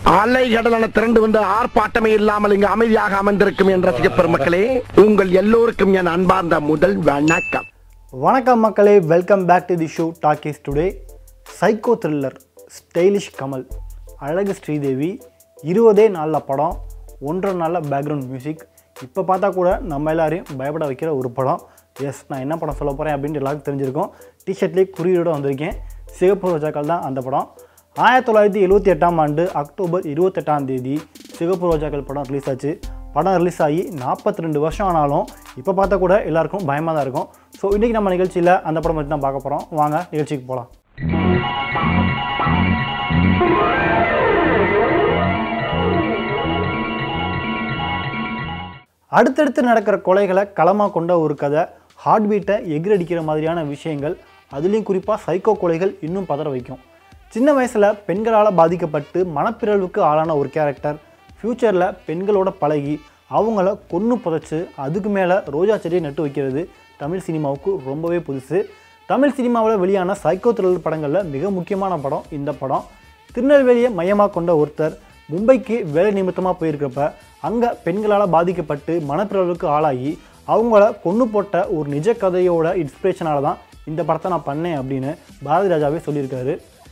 அலை கடலான திரண்டு வந்து ஆர்ப்பாட்டமே இல்லாமல் இங்கு அமைதியாக அமர்ந்திருக்கும் என் ரசிக பெருமக்களே உங்கள் எல்லோருக்கும் என் அன்பார்ந்த முதல் வணக்கம் வணக்கம் மக்களே welcome back to the show talkies today psycho thriller stylish Kamal அழகு ஸ்ரீதேவி இருபதே நாளில் படம் ஒன்றரை நாளில் பேக்ரவுண்ட் மியூசிக் இப்போ பார்த்தா கூட நம்ம எல்லாரையும் பயப்பட வைக்கிற ஒரு படம் எஸ் நான் என்ன படம் சொல்ல போகிறேன் அப்படின்ட்டு எல்லாருக்கும் தெரிஞ்சிருக்கும் டிஷர்ட்லேயே குறியீடோட வந்திருக்கேன் சிவப்பு ரோஜாக்கள் தான் அந்த படம் ஆயிரத்தி தொள்ளாயிரத்தி எழுபத்தி எட்டாம் ஆண்டு அக்டோபர் இருபத்தெட்டாம் தேதி சிவப்பு ரோஜாக்கள் படம் ரிலீஸ் ஆச்சு படம் ரிலீஸ் ஆகி நாற்பத்தி ரெண்டு வருஷம் ஆனாலும் இப்போ பார்த்தா கூட எல்லாருக்கும் பயமாக தான் இருக்கும் ஸோ இன்றைக்கி நம்ம நிகழ்ச்சியில் அந்த படம் பற்றி தான் பார்க்க போகிறோம் வாங்க நிகழ்ச்சிக்கு போகலாம் அடுத்தடுத்து நடக்கிற கொலைகளை களமாக கொண்ட ஒரு கதை ஹார்ட் பீட்டை எகிரடிக்கிற மாதிரியான விஷயங்கள் அதுலேயும் குறிப்பாக சைக்கோ கொலைகள் இன்னும் பதற வைக்கும் சின்ன வயசில் பெண்களால் பாதிக்கப்பட்டு மனப்பிறழ்வுக்கு ஆளான ஒரு கேரக்டர் ஃப்யூச்சரில் பெண்களோட பழகி அவங்கள கொன்று புதைச்சு அதுக்கு மேலே ரோஜா செடியை நட்டு வைக்கிறது தமிழ் சினிமாவுக்கு ரொம்பவே புதுசு தமிழ் சினிமாவில் வெளியான சைக்கோ த்ரில்லர் படங்களில் மிக முக்கியமான படம் இந்த படம் திருநெல்வேலியை மையமாக கொண்ட ஒருத்தர் மும்பைக்கு வேலை நிமித்தமாக போயிருக்கப்ப அங்கே பெண்களால் பாதிக்கப்பட்டு மனப்பிறவுக்கு ஆளாகி அவங்கள கொன்று போட்ட ஒரு நிஜ கதையோட இன்ஸ்பிரேஷனால தான் இந்த படத்தை நான் பண்ணேன் அப்படின்னு பாரதி ராஜாவே சொல்லியிருக்காரு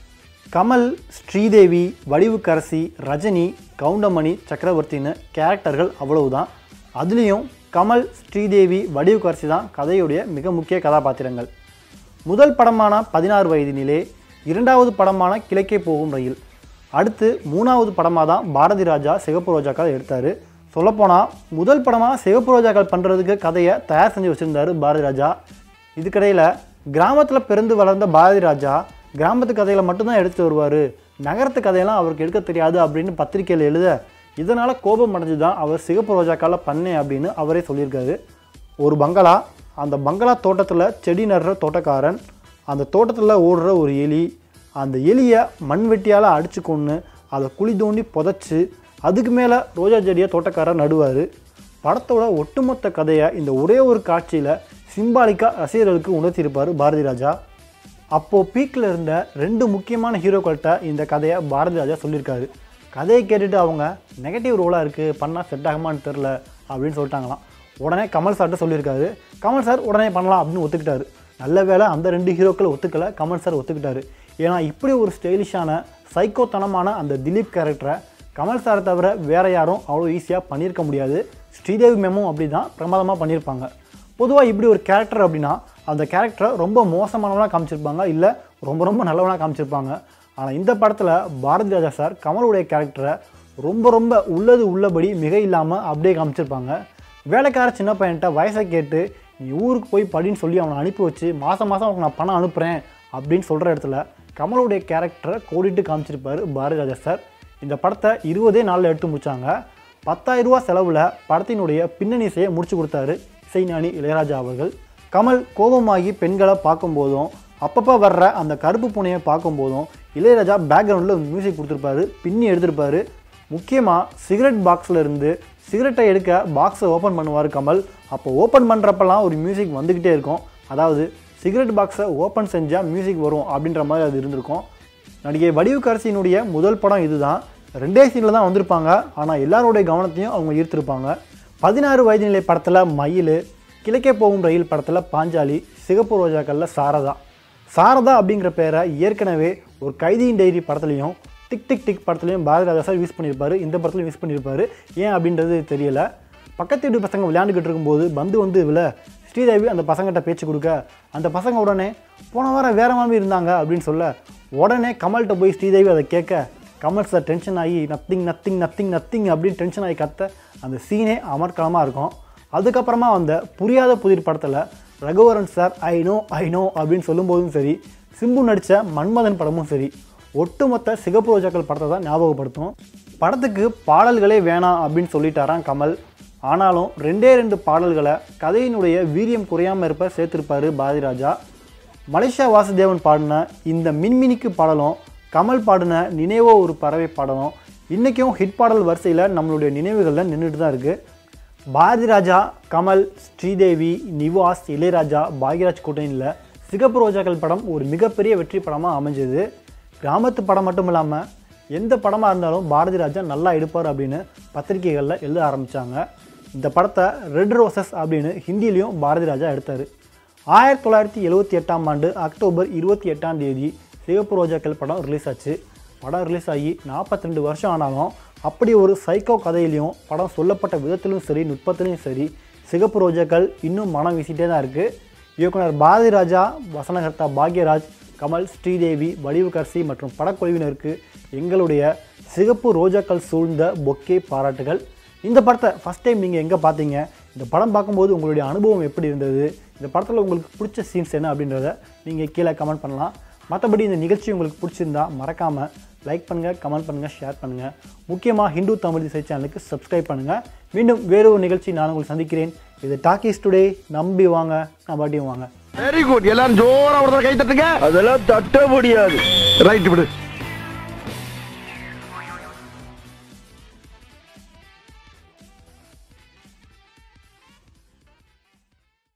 கமல் ஸ்ரீதேவி வடிவுக்கரசி ரஜினி கவுண்டமணி சக்கரவர்த்தின்னு கேரக்டர்கள் அவ்வளவுதான் அதுலேயும் கமல் ஸ்ரீதேவி வடிவுக்கரசி தான் கதையுடைய மிக முக்கிய கதாபாத்திரங்கள் முதல் படமான பதினாறு வயதினிலே இரண்டாவது படமான கிழக்கே போகும் ரயில் அடுத்து மூணாவது படமாக தான் பாரதி ராஜா சிகப்பு ரோஜாக்கள் எடுத்தார் சொல்லப்போனால் முதல் படமாக சிகப்பு ரோஜாக்கள் பண்ணுறதுக்கு கதையை தயார் செஞ்சு வச்சுருந்தாரு பாரதி ராஜா இதுக்கிடையில் கிராமத்தில் பிறந்து வளர்ந்த பாரதி ராஜா கிராமத்து கதைகளை மட்டும்தான் எடுத்து வருவார் நகரத்து கதையெல்லாம் அவருக்கு எடுக்க தெரியாது அப்படின்னு பத்திரிக்கையில் எழுத இதனால் கோபம் அடைஞ்சு தான் அவர் சிகப்பு ரோஜாக்கால பண்ணேன் அப்படின்னு அவரே சொல்லியிருக்காரு ஒரு பங்களா அந்த பங்களா தோட்டத்தில் செடி நடுற தோட்டக்காரன் அந்த தோட்டத்தில் ஓடுற ஒரு எலி அந்த எலியை மண்வெட்டியால் அடிச்சு கொன்று அதை குழி தோண்டி புதைச்சி அதுக்கு மேலே ரோஜா செடியை தோட்டக்காரர் நடுவார் படத்தோட ஒட்டுமொத்த கதையை இந்த ஒரே ஒரு காட்சியில் சிம்பாலிக்காக ரசிகர்களுக்கு உணர்த்தியிருப்பார் பாரதி ராஜா அப்போது பீக்கில் இருந்த ரெண்டு முக்கியமான ஹீரோக்கள்கிட்ட இந்த கதையை பாரதி ராஜா சொல்லியிருக்காரு கதையை கேட்டுட்டு அவங்க நெகட்டிவ் ரோலாக இருக்குது பண்ணால் செட் ஆகுமான்னு தெரில அப்படின்னு சொல்லிட்டாங்களாம் உடனே கமல் சார்கிட்ட சொல்லியிருக்காரு கமல் சார் உடனே பண்ணலாம் அப்படின்னு ஒத்துக்கிட்டாரு நல்ல வேளை அந்த ரெண்டு ஹீரோக்களை ஒத்துக்கலை கமல் சார் ஒத்துக்கிட்டாரு ஏன்னா இப்படி ஒரு ஸ்டைலிஷான சைக்கோத்தனமான அந்த திலீப் கேரக்டரை கமல் சாரை தவிர வேறு யாரும் அவ்வளோ ஈஸியாக பண்ணியிருக்க முடியாது ஸ்ரீதேவி மேமும் அப்படி தான் பிரமாதமாக பண்ணியிருப்பாங்க பொதுவாக இப்படி ஒரு கேரக்டர் அப்படின்னா அந்த கேரக்டரை ரொம்ப மோசமானவனாக காமிச்சிருப்பாங்க இல்லை ரொம்ப ரொம்ப நல்லவனாக காமிச்சிருப்பாங்க ஆனால் இந்த படத்தில் பாரதி ராஜா சார் கமலுடைய கேரக்டரை ரொம்ப ரொம்ப உள்ளது உள்ளபடி மிக இல்லாமல் அப்படியே காமிச்சிருப்பாங்க வேலைக்கார சின்ன பையன்கிட்ட வயசை கேட்டு நீ ஊருக்கு போய் படின்னு சொல்லி அவனை அனுப்பி வச்சு மாதம் மாதம் அவனுக்கு நான் பணம் அனுப்புகிறேன் அப்படின்னு சொல்கிற இடத்துல கமலுடைய கேரக்டரை கோடிட்டு காமிச்சிருப்பார் பாரதி ராஜா சார் இந்த படத்தை இருபதே நாளில் எடுத்து முடித்தாங்க பத்தாயிரம் ரூபா செலவில் படத்தினுடைய பின்னணி இசையை முடிச்சு கொடுத்தாரு இசைஞானி இளையராஜா அவர்கள் கமல் கோபமாகி பெண்களை பார்க்கும்போதும் அப்பப்போ வர்ற அந்த கருப்பு பூனையை பார்க்கும்போதும் இளையராஜா பேக்ரவுண்டில் மியூசிக் கொடுத்துருப்பாரு பின்னி எடுத்திருப்பாரு முக்கியமாக சிகரெட் பாக்ஸில் இருந்து சிகரெட்டை எடுக்க பாக்ஸை ஓப்பன் பண்ணுவார் கமல் அப்போ ஓப்பன் பண்ணுறப்பெல்லாம் ஒரு மியூசிக் வந்துக்கிட்டே இருக்கும் அதாவது சிகரெட் பாக்ஸை ஓப்பன் செஞ்சால் மியூசிக் வரும் அப்படின்ற மாதிரி அது இருந்திருக்கும் நடிகை வடிவுக்கரசியினுடைய முதல் படம் இதுதான் ரெண்டே சீனில் தான் வந்திருப்பாங்க ஆனால் எல்லாருடைய கவனத்தையும் அவங்க ஈர்த்திருப்பாங்க பதினாறு வயது நிலை படத்தில் மயில் கிழக்கே போகும் ரயில் படத்தில் பாஞ்சாலி சிகப்பு ரோஜாக்களில் சாரதா சாரதா அப்படிங்கிற பேரை ஏற்கனவே ஒரு கைதியின் டைரி படத்துலையும் டிக் டிக் டிக் படத்துலையும் பாரதி ராஜா சார் யூஸ் பண்ணியிருப்பாரு இந்த படத்துலையும் யூஸ் பண்ணியிருப்பாரு ஏன் அப்படின்றது தெரியல பக்கத்து வீட்டு பசங்க விளையாண்டுக்கிட்டு இருக்கும்போது பந்து வந்து இதில் ஸ்ரீதேவி அந்த பசங்கிட்ட பேச்சு கொடுக்க அந்த பசங்க உடனே போன வாரம் வேற மாதிரி இருந்தாங்க அப்படின்னு சொல்ல உடனே கமல்கிட்ட போய் ஸ்ரீதேவி அதை கேட்க கமல் சார் டென்ஷன் ஆகி நத்திங் நத்திங் நத்திங் நத்திங் அப்படின்னு டென்ஷன் ஆகி கத்த அந்த சீனே அமர்க்கலமாக இருக்கும் அதுக்கப்புறமா வந்த புரியாத புதிர் படத்தில் Raghuvaran sir I know I know அப்படின்னு சொல்லும்போதும் சரி சிம்பு நடித்த மன்மதன் படமும் சரி ஒட்டுமொத்த சிகப்பு ரோஜாக்கள் படத்தை தான் ஞாபகப்படுத்தும் படத்துக்கு பாடல்களே வேணாம் அப்படின்னு சொல்லிட்டாராம் கமல் ஆனாலும் ரெண்டே ரெண்டு பாடல்களை கதையினுடைய வீரியம் குறையாமல் இருப்ப சேர்த்திருப்பாரு பாரதி ராஜா மலேசியா வாசுதேவன் பாடின இந்த மின்மினிக்கு பாடலும் கமல் பாடின நினைவோ ஒரு பறவை பாடலும் இன்றைக்கும் ஹிட் பாடல் வரிசையில் நம்மளுடைய நினைவுகளில் நின்றுட்டு தான் இருக்குது பாரதி ராஜா கமல் ஸ்ரீதேவி நிவாஸ் இளையராஜா பாக்யராஜ் கூட்டணியில் சிகப்பு ரோஜாக்கள் படம் ஒரு மிகப்பெரிய வெற்றி படமாக அமைஞ்சது கிராமத்து படம் மட்டும் இல்லாமல் எந்த படமாக இருந்தாலும் பாரதி ராஜா நல்லா எடுப்பார் அப்படின்னு பத்திரிகைகளில் எழுத ஆரம்பித்தாங்க இந்த படத்தை ரெட் ரோசஸ் அப்படின்னு ஹிந்திலையும் பாரதி ராஜா எடுத்தார் ஆயிரத்தி தொள்ளாயிரத்தி எழுவத்தி எட்டாம் ஆண்டு அக்டோபர் இருபத்தி எட்டாம் தேதி சிவப்பு ரோஜாக்கள் படம் ரிலீஸ் ஆச்சு படம் ரிலீஸ் ஆகி 42 வருஷம் ஆனாலும் அப்படி ஒரு சைக்கோ கதையிலையும் படம் சொல்லப்பட்ட விதத்திலும் சரி நுட்பத்திலையும் சரி சிகப்பு ரோஜாக்கள் இன்னும் மனம் வீசிட்டே தான் இருக்குது இயக்குனர் பாரதி ராஜா வசனகர்த்தா பாக்யராஜ் கமல் ஸ்ரீதேவி வடிவுகர்சி மற்றும் படக்குழுவினருக்கு எங்களுடைய சிகப்பு ரோஜாக்கள் சூழ்ந்த பொக்கே பாராட்டுகள் இந்த படத்தை ஃபஸ்ட் டைம் நீங்கள் எங்கே பார்த்தீங்க இந்த படம் பார்க்கும்போது உங்களுடைய அனுபவம் எப்படி இருந்தது இந்த படத்தில் உங்களுக்கு பிடிச்ச சீன்ஸ் என்ன அப்படின்றத நீங்கள் கீழே கமெண்ட் பண்ணலாம் மற்றபடி இந்த நிகழ்ச்சி உங்களுக்கு பிடிச்சிருந்தா மறக்காமல் லைக் பண்ணுங்கள் கமெண்ட் பண்ணுங்கள் ஷேர் பண்ணுங்கள் முக்கியமாக ஹிந்து தமிழ் திசை சேனலுக்கு சப்ஸ்கிரைப் பண்ணுங்கள் மீண்டும் வேறு ஒரு நிகழ்ச்சி நான் உங்களை சந்திக்கிறேன் இது டாக்கீஸ் டுடே நம்பி வாங்க நான் பாட்டியும் வாங்க வெரி குட் எல்லாரும் ஜோரா ஒரு கை தட்டுங்க அதெல்லாம் தட்ட முடியாது ரைட் விடு